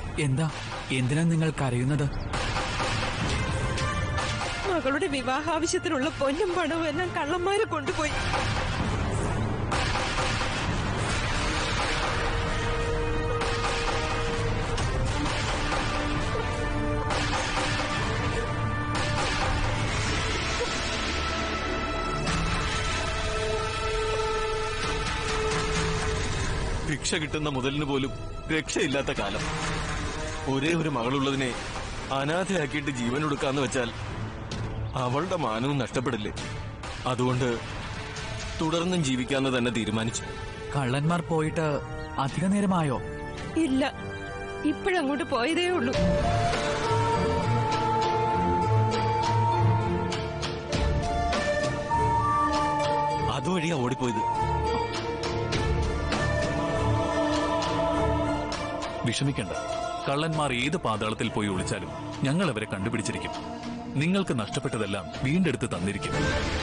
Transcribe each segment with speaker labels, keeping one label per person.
Speaker 1: എന്താ എന്തിനാ നിങ്ങൾ കരയുന്നത്
Speaker 2: മകളുടെ വിവാഹാവശ്യത്തിനുള്ള പൊന്നും പണവും എല്ലാം കള്ളന്മാരെ കൊണ്ടുപോയി
Speaker 3: ഭിക്ഷ കിട്ടുന്ന മുതലിന് പോലും രക്ഷയില്ലാത്ത കാലം ഒരേ ഒരു മകളുള്ളതിനെ അനാഥയാക്കിയിട്ട് ജീവൻ കൊടുക്കാന്ന് വെച്ചാൽ അവളുടെ മാനവും നഷ്ടപ്പെടില്ലേ അതുകൊണ്ട് തുടർന്നും ജീവിക്കാന്ന് തന്നെ തീരുമാനിച്ചു
Speaker 1: കള്ളന്മാർ പോയിട്ട് അധിക നേരമായോ
Speaker 2: ഇല്ല ഇപ്പോഴങ്ങോട്ട് പോയതേ ഉള്ളൂ
Speaker 3: അതുവഴിയാ ഓടിപ്പോയത്
Speaker 4: വിഷമിക്കണ്ട കള്ളന്മാർ ഏത് പാതാളത്തിൽ പോയി ഒളിച്ചാലും ഞങ്ങൾ അവരെ കണ്ടുപിടിച്ചിരിക്കും നിങ്ങൾക്ക് നഷ്ടപ്പെട്ടതെല്ലാം വീണ്ടെടുത്ത് തന്നിരിക്കും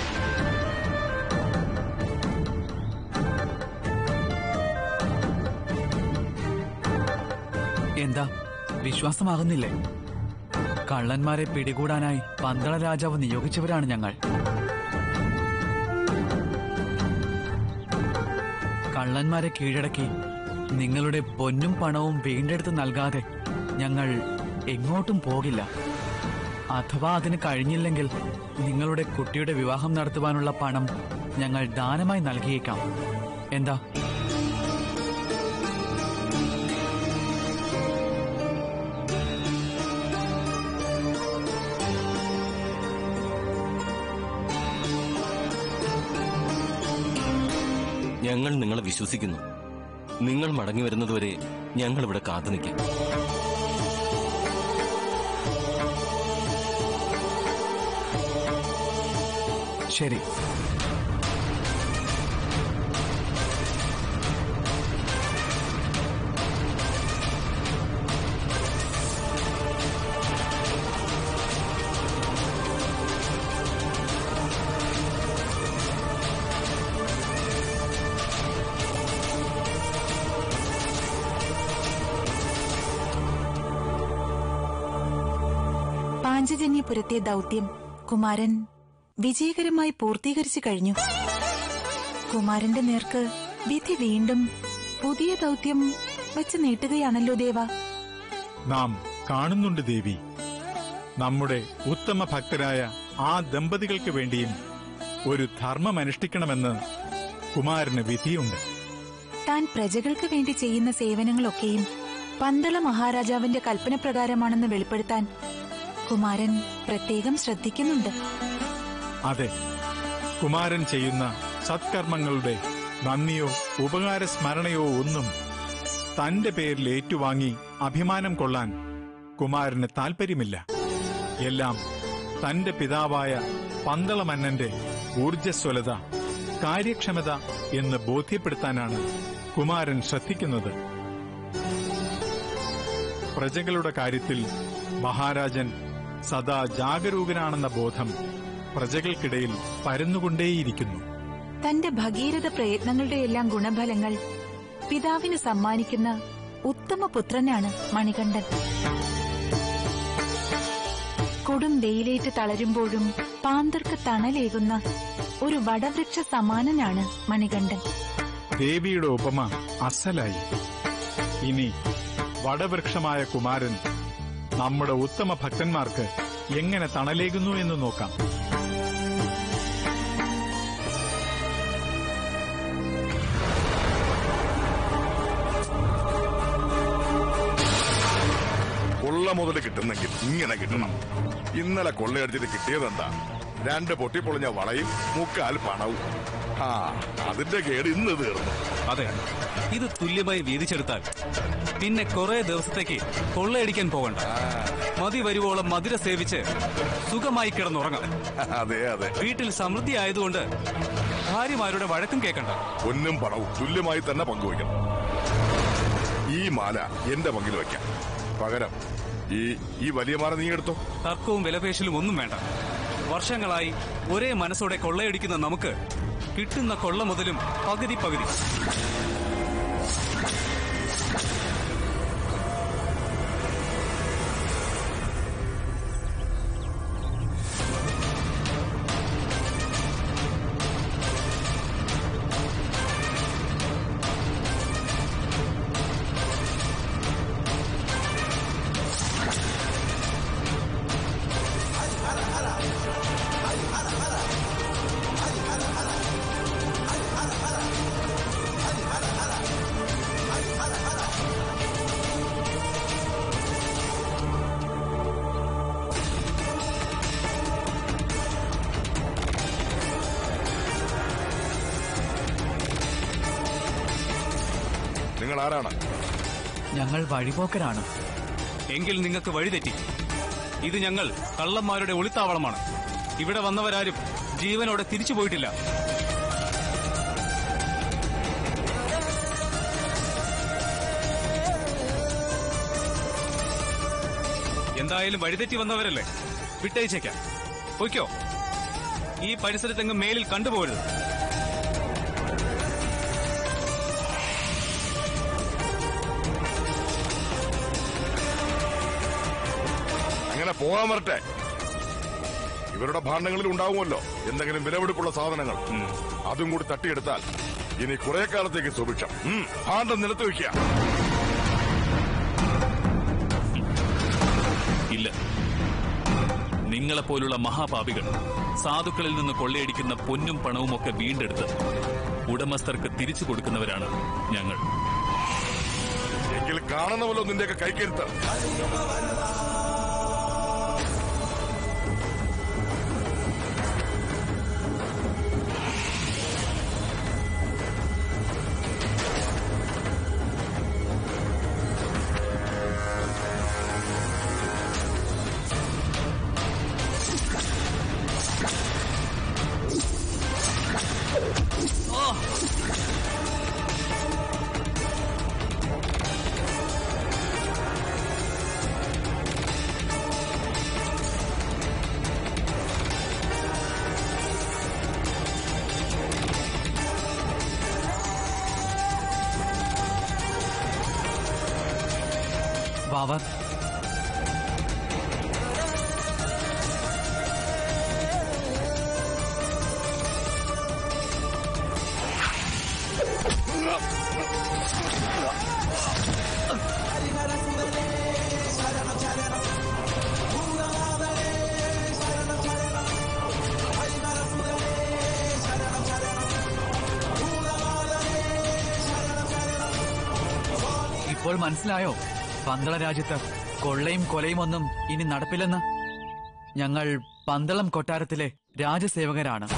Speaker 1: എന്താ വിശ്വാസമാകുന്നില്ലേ കള്ളന്മാരെ പിടികൂടാനായി പന്തള രാജാവ് നിയോഗിച്ചവരാണ് ഞങ്ങൾ കള്ളന്മാരെ കീഴടക്കി നിങ്ങളുടെ പൊന്നും പണവും വീണ്ടെടുത്ത് നൽകാതെ ഞങ്ങൾ എങ്ങോട്ടും പോകില്ല അഥവാ അതിന് കഴിഞ്ഞില്ലെങ്കിൽ നിങ്ങളുടെ കുട്ടിയുടെ വിവാഹം നടത്തുവാനുള്ള പണം ഞങ്ങൾ ദാനമായി നൽകിയേക്കാം എന്താ
Speaker 3: ഞങ്ങൾ നിങ്ങളെ വിശ്വസിക്കുന്നു നിങ്ങൾ മടങ്ങി വരുന്നതുവരെ ഞങ്ങൾ ഇവിടെ കാത്തു നിൽക്കാം
Speaker 1: ശരി
Speaker 5: പാഞ്ചജന്യപുരത്തെ ദൗത്യം കുമാരൻ വിജയകരമായി പൂർത്തീകരിച്ചു കഴിഞ്ഞു കുമാരന്റെ നേർക്ക് വിധി വീണ്ടും പുതിയ ദൗത്യം വെച്ച് നീട്ടുകയാണല്ലോ ദേവ
Speaker 6: നാം കാണുന്നുണ്ട് ദേവി നമ്മുടെ ഉത്തമ ഭക്തരായ ആ ദമ്പതികൾക്ക് വേണ്ടിയും ഒരു ധർമ്മമനുഷ്ഠിക്കണമെന്ന് കുമാരന് വിധിയുണ്ട്
Speaker 5: താൻ പ്രജകൾക്ക് വേണ്ടി ചെയ്യുന്ന സേവനങ്ങളൊക്കെയും പന്തള മഹാരാജാവിന്റെ കൽപ്പന പ്രകാരമാണെന്ന് വെളിപ്പെടുത്താൻ കുമാരൻ പ്രത്യേകം ശ്രദ്ധിക്കുന്നുണ്ട്
Speaker 6: അതെ കുമാരൻ ചെയ്യുന്ന സത്കർമ്മങ്ങളുടെ നന്ദിയോ ഉപകാര സ്മരണയോ ഒന്നും തന്റെ പേരിൽ ഏറ്റുവാങ്ങി അഭിമാനം കൊള്ളാൻ കുമാരന് താൽപ്പര്യമില്ല എല്ലാം തന്റെ പിതാവായ പന്തളമന്നന്റെ ഊർജ്ജസ്വലത കാര്യക്ഷമത എന്ന് ബോധ്യപ്പെടുത്താനാണ് കുമാരൻ ശ്രദ്ധിക്കുന്നത് പ്രജകളുടെ കാര്യത്തിൽ മഹാരാജൻ സദാ ജാഗരൂകനാണെന്ന ബോധം പ്രജകൾക്കിടയിൽ പരന്നുകൊണ്ടേയിരിക്കുന്നു
Speaker 5: തന്റെ ഭഗീരഥ പ്രയത്നങ്ങളുടെയെല്ലാം ഗുണഫലങ്ങൾ പിതാവിന് സമ്മാനിക്കുന്ന ഉത്തമ പുത്രനാണ് മണികണ്ഠൻ കൊടും വെയിലേറ്റ് തളരുമ്പോഴും പാന്തർക്ക് തണലേകുന്ന ഒരു വടവൃക്ഷ സമാനനാണ് മണികണ്ഠൻ
Speaker 6: ദേവിയുടെ ഉപമ അസലായി ഇനി വടവൃക്ഷമായ കുമാരൻ നമ്മുടെ ഉത്തമ ഭക്തന്മാർക്ക് എങ്ങനെ തണലേകുന്നു എന്ന് നോക്കാം
Speaker 7: കൊള്ള മുതൽ കിട്ടുന്നെങ്കിൽ ഇങ്ങനെ കിട്ടണം ഇന്നലെ കൊള്ളയടിച്ചിട്ട് കിട്ടിയതെന്താ രണ്ട് പൊട്ടിപ്പൊളിഞ്ഞ വളയും മുക്കാൽ പണവും ആ അതിന്റെ കേട് ഇന്ന് തീർന്നു
Speaker 8: അതെ ഇത് തുല്യമായി വീതിച്ചെടുത്താൽ പിന്നെ കുറെ ദിവസത്തേക്ക് കൊള്ളയടിക്കാൻ പോകണ്ട മതി വരുവോളം മധുര സേവിച്ച് സുഖമായി കിടന്നുറങ്ങാം
Speaker 7: അതെ അതെ
Speaker 8: വീട്ടിൽ സമൃദ്ധി ആയതുകൊണ്ട് ഭാര്യമാരുടെ വഴക്കും കേൾക്കണ്ട
Speaker 7: പൊന്നും പണവും തുല്യമായി തന്നെ പങ്കുവയ്ക്കണം ഈ മാല എന്റെ പങ്കിൽ വയ്ക്കാം പകരം ഈ ഈ വലിയ മാല നീ എടുത്തോ
Speaker 8: തർക്കവും വിലപേശലും ഒന്നും വേണ്ട വർഷങ്ങളായി ഒരേ മനസ്സോടെ കൊള്ളയടിക്കുന്ന നമുക്ക് കിട്ടുന്ന കൊള്ള മുതലും പകുതി പകുതി
Speaker 7: നിങ്ങൾ ആരാണ്
Speaker 1: ഞങ്ങൾ വഴിപോക്കരാണ്
Speaker 8: എങ്കിൽ നിങ്ങൾക്ക് വഴിതെറ്റി ഇത് ഞങ്ങൾ കള്ളന്മാരുടെ ഒളിത്താവളമാണ് ഇവിടെ വന്നവരാരും ജീവനോടെ തിരിച്ചു പോയിട്ടില്ല എന്തായാലും വഴിതെറ്റി വന്നവരല്ലേ വിട്ടയച്ചേക്കാം പൊയ്ക്കോ ഈ പരിസരത്തെങ്ങും മേലിൽ കണ്ടുപോകരുത്
Speaker 7: അങ്ങനെ പോകാൻ വരട്ടെ ഇവരുടെ ഭാണ്ഡങ്ങളിൽ ഉണ്ടാവുമല്ലോ എന്തെങ്കിലും വിലപിടിപ്പുള്ള സാധനങ്ങൾ അതും കൂടി തട്ടിയെടുത്താൽ ഇനി കുറെ കാലത്തേക്ക് സുഭിക്ഷം ഉം, ഭാണ്ഡം നിലത്ത് വെക്കുക
Speaker 4: ഇല്ല നിങ്ങളെപ്പോലുള്ള മഹാപാപികൾ സാധുക്കളിൽ നിന്ന് കൊള്ളയടിക്കുന്ന പൊന്നും പണവും ഒക്കെ വീണ്ടെടുത്ത് ഉടമസ്ഥർക്ക് തിരിച്ചു കൊടുക്കുന്നവരാണ് ഞങ്ങൾ
Speaker 7: എങ്കിൽ കാണുന്നവല്ലോ നിന്റെയൊക്കെ കൈക്കെടുത്ത്
Speaker 1: വാവർ ഇപ്പോൾ മനസ്സിലായോ പന്തള രാജ്യത്ത് കൊള്ളയും കൊലയും ഒന്നും ഇനി നടപ്പില്ലെന്ന് ഞങ്ങൾ പന്തളം കൊട്ടാരത്തിലെ രാജസേവകരാണ്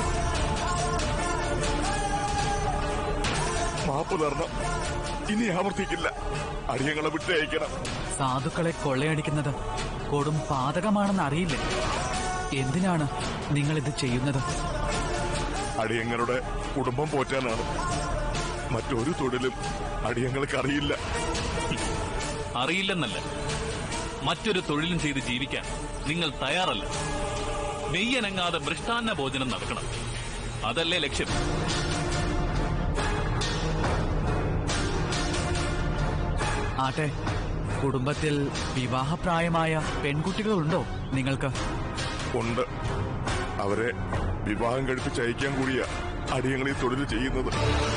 Speaker 7: മാപ്പ് തരണം ഇനി ആവർത്തിക്കില്ല അടിയങ്ങളെ വിട്ടയക്കണം
Speaker 1: സാധുക്കളെ കൊള്ളയടിക്കുന്നത് കൊടും പാതകമാണെന്ന് അറിയില്ലേ എന്തിനാണ് നിങ്ങൾ ഇത് ചെയ്യുന്നത്
Speaker 7: അടിയങ്ങളുടെ കുടുംബം പോറ്റാനാണ് മറ്റൊരു തൊഴിലും അടിയങ്ങൾക്ക് അറിയില്ല
Speaker 4: അറിയില്ലെന്നല്ല മറ്റൊരു തൊഴിലും ചെയ്ത് ജീവിക്കാൻ നിങ്ങൾ തയ്യാറല്ല മെയ്യനങ്ങാതെ മൃഷ്ടാന്ന ഭോജനം നടക്കണം അതല്ലേ ലക്ഷ്യം
Speaker 1: ആട്ടെ കുടുംബത്തിൽ വിവാഹപ്രായമായ പെൺകുട്ടികളുണ്ടോ നിങ്ങൾക്ക്
Speaker 7: ഉണ്ട് അവരെ വിവാഹം കഴിപ്പിച്ച് അയക്കാൻ കൂടിയാ അടിയങ്ങൾ ഈ തൊഴിൽ ചെയ്യുന്നത്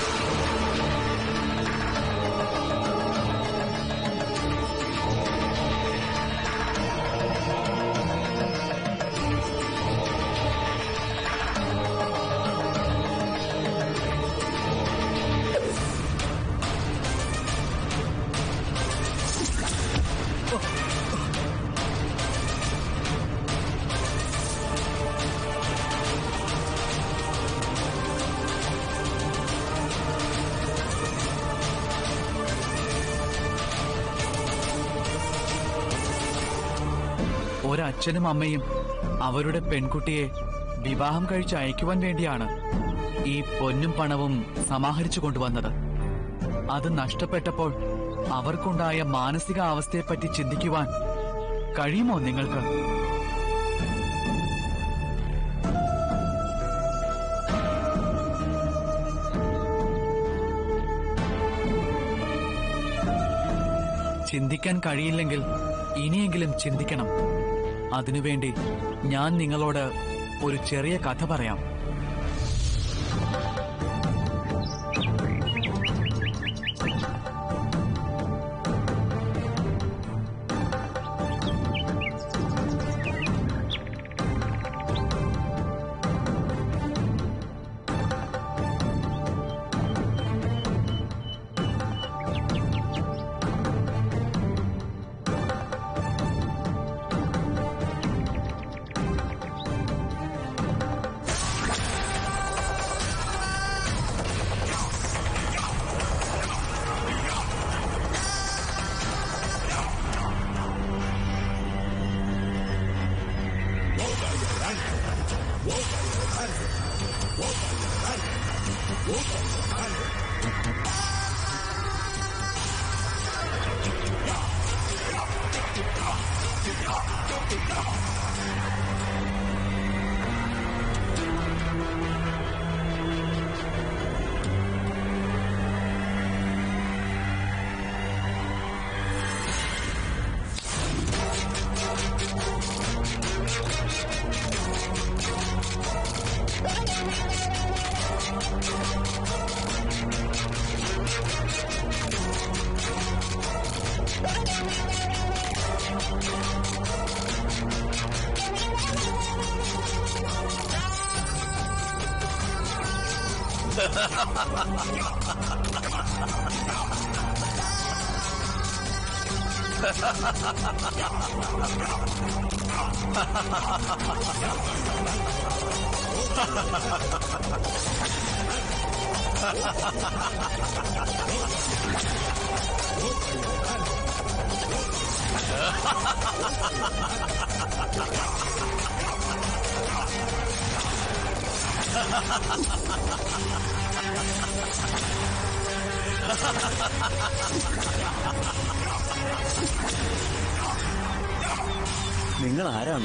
Speaker 1: ഒരച്ഛനും അമ്മയും അവരുടെ പെൺകുട്ടിയെ വിവാഹം കഴിച്ച് അയക്കുവാൻ വേണ്ടിയാണ് ഈ പൊന്നും പണവും സമാഹരിച്ചു കൊണ്ടുവന്നത് അത് നഷ്ടപ്പെട്ടപ്പോൾ അവർക്കുണ്ടായ മാനസിക അവസ്ഥയെപ്പറ്റി ചിന്തിക്കുവാൻ കഴിയുമോ നിങ്ങൾക്ക് ചിന്തിക്കാൻ കഴിയില്ലെങ്കിൽ ഇനിയെങ്കിലും ചിന്തിക്കണം അതിനുവേണ്ടി ഞാൻ നിങ്ങളോട് ഒരു ചെറിയ കഥ പറയാം
Speaker 9: നിങ്ങൾ ആരാണ്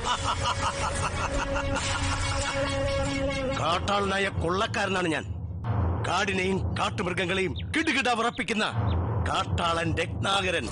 Speaker 10: കാട്ടാളനായ കൊള്ളക്കാരനാണ് ഞാൻ കാടിനെയും കാട്ടുമൃഗങ്ങളെയും കിടുകിട വിറപ്പിക്കുന്ന കാട്ടാളൻ രത്നാകരൻ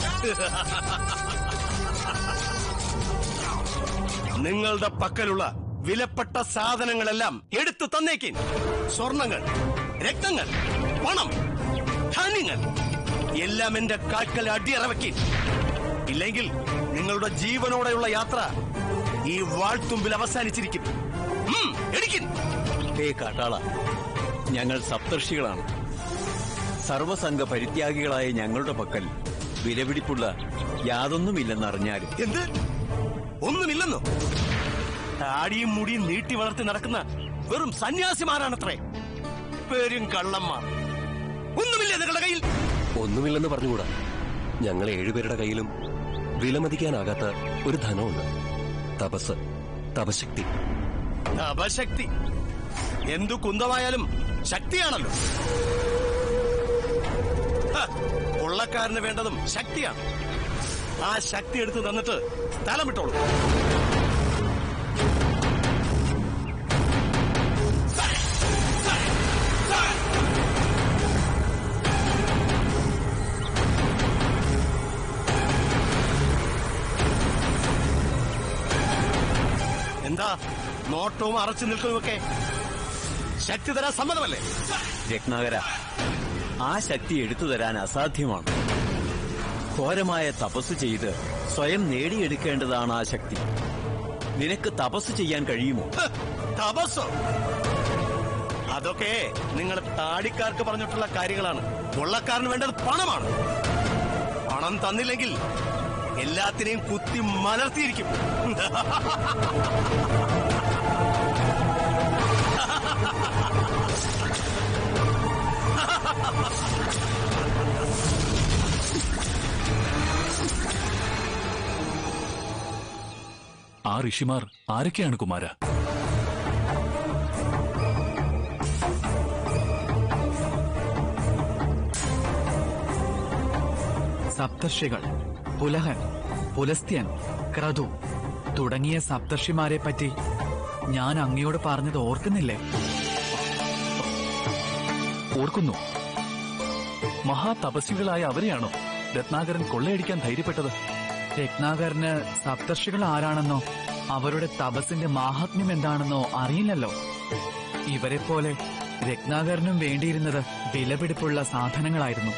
Speaker 10: നിങ്ങളുടെ പക്കലുള്ള വിലപ്പെട്ട സാധനങ്ങളെല്ലാം എടുത്തു തന്നേക്കിൻ സ്വർണങ്ങൾ രക്തങ്ങൾ പണം ധാന്യങ്ങൾ എല്ലാം എന്റെ കാൽക്കൽ അടിയറവയ്ക്കിൻ ഇല്ലെങ്കിൽ നിങ്ങളുടെ ജീവനോടെയുള്ള യാത്ര ഈ വാൾത്തുമ്പിൽ അവസാനിച്ചിരിക്കും ഉം, എടുക്കിൻ
Speaker 9: ഹേ കാട്ടാള ഞങ്ങൾ സപ്തർഷികളാണ് സർവസംഘ പരിത്യാഗികളായ ഞങ്ങളുടെ പക്കൽ വിലപിടിപ്പുള്ള യാതൊന്നുമില്ലെന്നറിഞ്ഞാലും
Speaker 10: എന്ത് ഒന്നുമില്ലെന്നോ താടിയും മുടിയും നീട്ടി വളർത്തി നടക്കുന്ന വെറും സന്യാസിമാരാണത്രേ പേരും കള്ളന്മാർ ഒന്നുമില്ലേ നിങ്ങളുടെ കയ്യിൽ
Speaker 3: ഒന്നുമില്ലെന്ന് പറഞ്ഞുകൂടാ ഞങ്ങൾ ഏഴുപേരുടെ കയ്യിലും വിലമതിക്കാനാകാത്ത ഒരു ധനമുണ്ട് തപസ് തപശക്തി
Speaker 10: തപശക്തി എന്തു കുന്തമായാലും ശക്തിയാണല്ലോ ഹ, കൊള്ളക്കാരന് വേണ്ടതും ശക്തിയാണ് ആ ശക്തി എടുത്ത് തന്നിട്ട് സ്ഥലം വിട്ടോളൂ എന്താ നോട്ടവും അറച്ചു നിൽക്കുന്നതൊക്കെ ശക്തി തരാൻ സമ്മതമല്ലേ
Speaker 9: രത്നാകര ആ ശക്തി എടുത്തു തരാൻ അസാധ്യമാണ് ഘോരമായ തപസ് ചെയ്ത് സ്വയം നേടിയെടുക്കേണ്ടതാണ് ആ ശക്തി നിനക്ക് തപസ് ചെയ്യാൻ കഴിയുമോ
Speaker 10: ഹ്, തപസ്സോ അതൊക്കെ നിങ്ങൾ താടിക്കാർക്ക് പറഞ്ഞിട്ടുള്ള കാര്യങ്ങളാണ് കൊള്ളക്കാരന് വേണ്ടത് പണമാണ് പണം തന്നില്ലെങ്കിൽ എല്ലാത്തിനെയും കുത്തി മലർത്തിയിരിക്കും
Speaker 4: ആ ഋഷിമാർ ആരൊക്കെയാണ് കുമാര
Speaker 1: സപ്തർഷികൾ പുലഹൻ പുലസ്ത്യൻ ക്രതു തുടങ്ങിയ സപ്തർഷിമാരെ പറ്റി ഞാൻ അങ്ങയോട് പറഞ്ഞത് ഓർക്കുന്നില്ലേ
Speaker 4: ഓർക്കുന്നു മഹാതപസ്വികളായ അവരെയാണോ രത്നാകരൻ കൊള്ളയടിക്കാൻ ധൈര്യപ്പെട്ടത്
Speaker 1: രത്നാകരന് സപ്തർഷികൾ ആരാണെന്നോ അവരുടെ തപസ്സിന്റെ മാഹാത്മ്യം എന്താണെന്നോ അറിയില്ലല്ലോ ഇവരെ പോലെ രത്നാകരനും വേണ്ടിയിരുന്നത് വിലപിടിപ്പുള്ള സാധനങ്ങളായിരുന്നു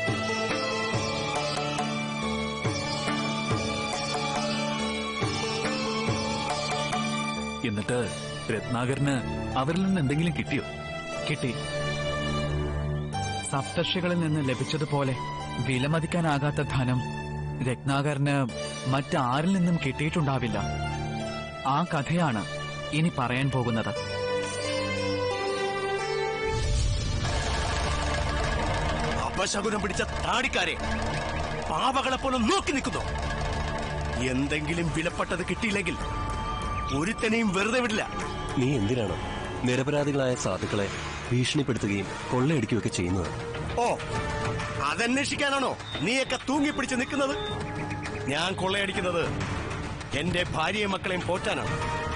Speaker 4: എന്നിട്ട് രത്നാകരന് അവരിൽ നിന്ന് എന്തെങ്കിലും കിട്ടിയോ
Speaker 1: കിട്ടി സപ്തർഷികളിൽ നിന്ന് ലഭിച്ചതുപോലെ വിലമതിക്കാനാകാത്ത ധനം രത്നാകരന് മറ്റാരിൽ നിന്നും കിട്ടിയിട്ടുണ്ടാവില്ല ആ കഥയാണ് ഇനി പറയാൻ പോകുന്നത്
Speaker 10: അപശകുനം പിടിച്ച താടിക്കാരെ പാവകളെ പോലെ നോക്കി നിൽക്കുന്നു എന്തെങ്കിലും വിലപ്പെട്ടത് കിട്ടിയില്ലെങ്കിൽ ഒരുത്തനെയും വെറുതെ വിടില്ല
Speaker 3: നീ എന്തിനാണ് നിരപരാധികളായ സാധുക്കളെ
Speaker 10: ഭീഷണിപ്പെടുത്തുകയും കൊള്ളയടിക്കുകയൊക്കെ ചെയ്യുന്നത്
Speaker 11: ഓ അതന്വേഷിക്കാനാണോ നീയൊക്കെ തൂങ്ങിപ്പിടിച്ച് നിൽക്കുന്നത് ഞാൻ കൊള്ളയടിക്കുന്നത് എന്റെ ഭാര്യയും മക്കളെയും പോറ്റാനാണ്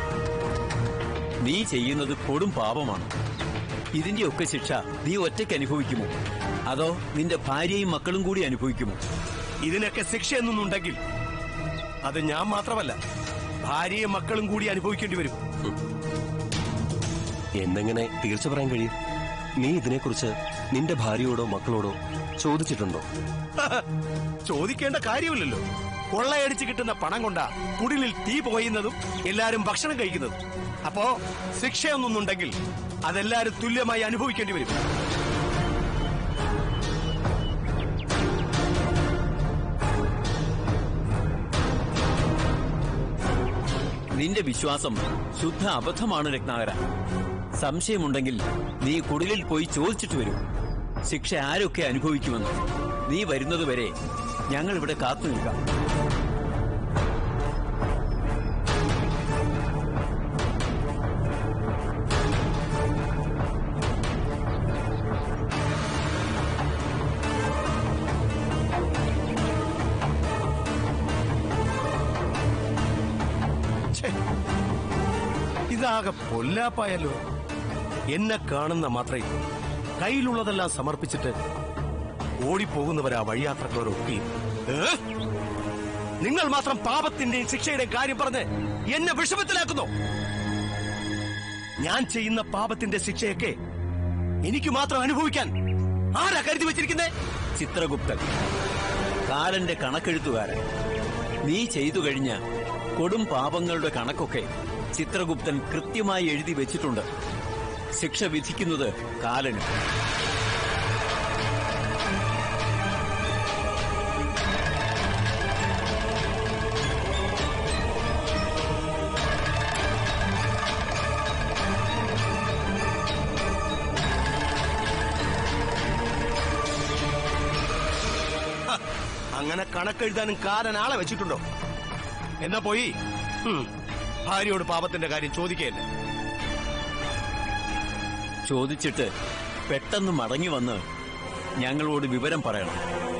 Speaker 9: നീ ചെയ്യുന്നത് കൊടും പാപമാണ് ഇതിന്റെയൊക്കെ ശിക്ഷ നീ ഒറ്റയ്ക്ക് അനുഭവിക്കുമോ അതോ നിന്റെ ഭാര്യയും മക്കളും കൂടി അനുഭവിക്കുമോ
Speaker 11: ഇതിനൊക്കെ ശിക്ഷ എന്നൊന്നുണ്ടെങ്കിൽ അത് ഞാൻ മാത്രമല്ല ഭാര്യയും മക്കളും കൂടി അനുഭവിക്കേണ്ടി വരും
Speaker 10: എന്നെങ്ങനെ തീർച്ച പറയാൻ കഴിയും നീ ഇതിനെക്കുറിച്ച് നിന്റെ ഭാര്യയോടോ മക്കളോടോ ചോദിച്ചിട്ടുണ്ടോ
Speaker 11: ചോദിക്കേണ്ട കാര്യമില്ലല്ലോ കൊള്ളയടിച്ച് കിട്ടുന്ന പണം കൊണ്ടാ കുടിലിൽ തീ പോയുന്നതും എല്ലാരും ഭക്ഷണം കഴിക്കുന്നതും അപ്പോ ശിക്ഷയൊന്നുണ്ടെങ്കിൽ അതെല്ലാരും തുല്യമായി അനുഭവിക്കേണ്ടി വരും
Speaker 9: നിന്റെ വിശ്വാസം ശുദ്ധ അബദ്ധമാണ് രത്നാകര സംശയമുണ്ടെങ്കിൽ നീ കുടിലിൽ പോയി ചോദിച്ചിട്ട് വരൂ ശിക്ഷ ആരൊക്കെ അനുഭവിക്കുമെന്ന് നീ വരുന്നതുവരെ ഞങ്ങൾ ഇവിടെ കാത്തു നിൽക്കാം
Speaker 11: ഛെ, ഇതാകെ പൊല്ലാപ്പായല്ലോ എന്നെ കാണുന്ന മാത്രമേ കയ്യിലുള്ളതെല്ലാം സമർപ്പിച്ചിട്ട് ഓടിപ്പോകുന്നവരാ വഴിയാത്രക്കാരൊക്കെ ഏ? നിങ്ങൾ മാത്രം പാപത്തിന്റെയും ശിക്ഷയുടെയും കാര്യം പറഞ്ഞ് എന്നെ വിഷമത്തിലാക്കുന്നു ഞാൻ ചെയ്യുന്ന പാപത്തിന്റെ ശിക്ഷയൊക്കെ എനിക്ക് മാത്രം അനുഭവിക്കാൻ ആരാ കരുതി വെച്ചിരിക്കുന്നേ
Speaker 9: ചിത്രഗുപ്തൻ കാലന്റെ കണക്കെഴുത്തുകാരൻ നീ ചെയ്തു കഴിഞ്ഞ കൊടും പാപങ്ങളുടെ കണക്കൊക്കെ ചിത്രഗുപ്തൻ കൃത്യമായി എഴുതി വെച്ചിട്ടുണ്ട് ശിക്ഷ വിധിക്കുന്നത് കാലന്
Speaker 11: ഹ, അങ്ങനെ കണക്കെഴുതാനും കാരൻ ആളെ വെച്ചിട്ടുണ്ടോ എന്നാ പോയി ഉം, ഭാര്യയോട് പാപത്തിന്റെ കാര്യം ചോദിക്കുകയല്ലേ
Speaker 9: ചോദിച്ചിട്ട് പെട്ടെന്ന് മടങ്ങി വന്ന് ഞങ്ങളോട് വിവരം പറയണം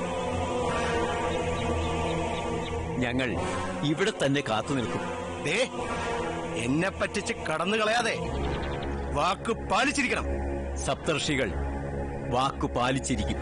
Speaker 9: ഞങ്ങൾ ഇവിടെ തന്നെ കാത്തു നിൽക്കും
Speaker 11: ദേ എന്നെ പറ്റിച്ച് കടന്നു കളയാതെ വാക്ക് പാലിച്ചിരിക്കണം
Speaker 9: സപ്തർഷികൾ വാക്കു പാലിച്ചിരിക്കും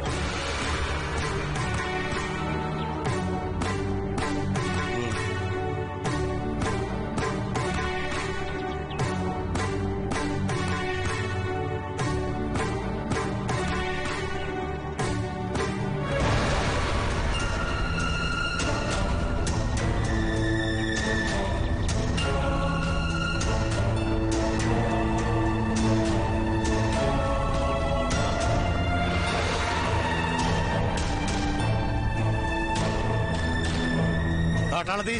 Speaker 11: കാട്ടാളത്തി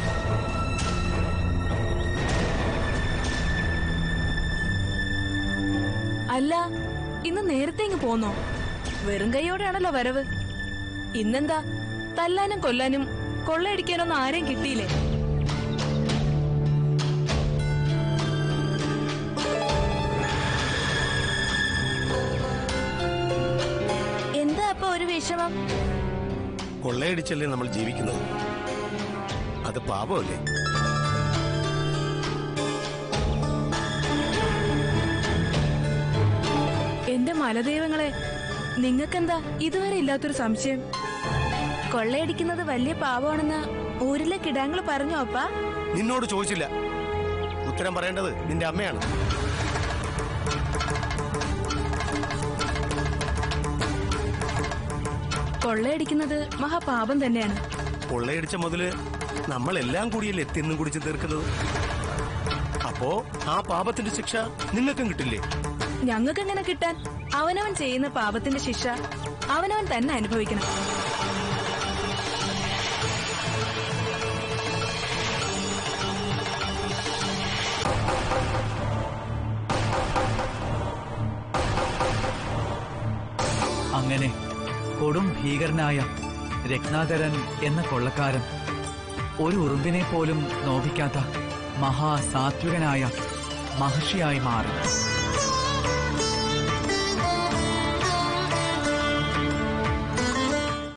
Speaker 12: അല്ല ഇന്ന് നേരത്തെ ഇങ്ങ് പോന്നോ വെറും കൈയോടെയാണല്ലോ വരവ് ഇന്നെന്താ തല്ലാനും കൊല്ലാനും കൊള്ളയടിക്കാനൊന്നും ആരെയും കിട്ടിയില്ലേ എന്താ അപ്പൊ ഒരു വിഷമം
Speaker 11: കൊള്ളയടിച്ചല്ലേ നമ്മൾ ജീവിക്കുന്നത് അത് പാപമല്ലേ
Speaker 12: എന്റെ മലദൈവങ്ങളെ നിങ്ങൾക്കെന്താ ഇതുവരെ ഇല്ലാത്തൊരു സംശയം കൊള്ളയടിക്കുന്നത് വലിയ പാവമാണെന്ന് ഊരിലെ കിടാങ്ങൾ പറഞ്ഞോ അപ്പാ
Speaker 11: നിന്നോട് ചോദിച്ചില്ല ഉത്തരം പറയേണ്ടത് നിന്റെ അമ്മയാണ്
Speaker 12: കൊള്ളയടിക്കുന്നത് മഹാപാപം തന്നെയാണ്
Speaker 11: കൊള്ളയടിച്ച മുതല് നമ്മളെല്ലാം കൂടിയല്ലേ തിന്നും കുടിച്ച് തീർക്കുന്നത് അപ്പോ ആ പാപത്തിന്റെ ശിക്ഷ നിങ്ങൾക്കും കിട്ടില്ലേ
Speaker 12: ഞങ്ങൾക്ക് എങ്ങനെ കിട്ടാൻ അവനവൻ ചെയ്യുന്ന പാപത്തിന്റെ ശിക്ഷ അവനവൻ തന്നെ അനുഭവിക്കണം
Speaker 1: അങ്ങനെ കൊടും ഭീകരനായ രത്നാകരൻ എന്ന കൊള്ളക്കാരൻ ഒരു ഉറുമ്പിനെ പോലും നോവിക്കാത്ത മഹാസാത്വികനായ മഹർഷിയായി മാറി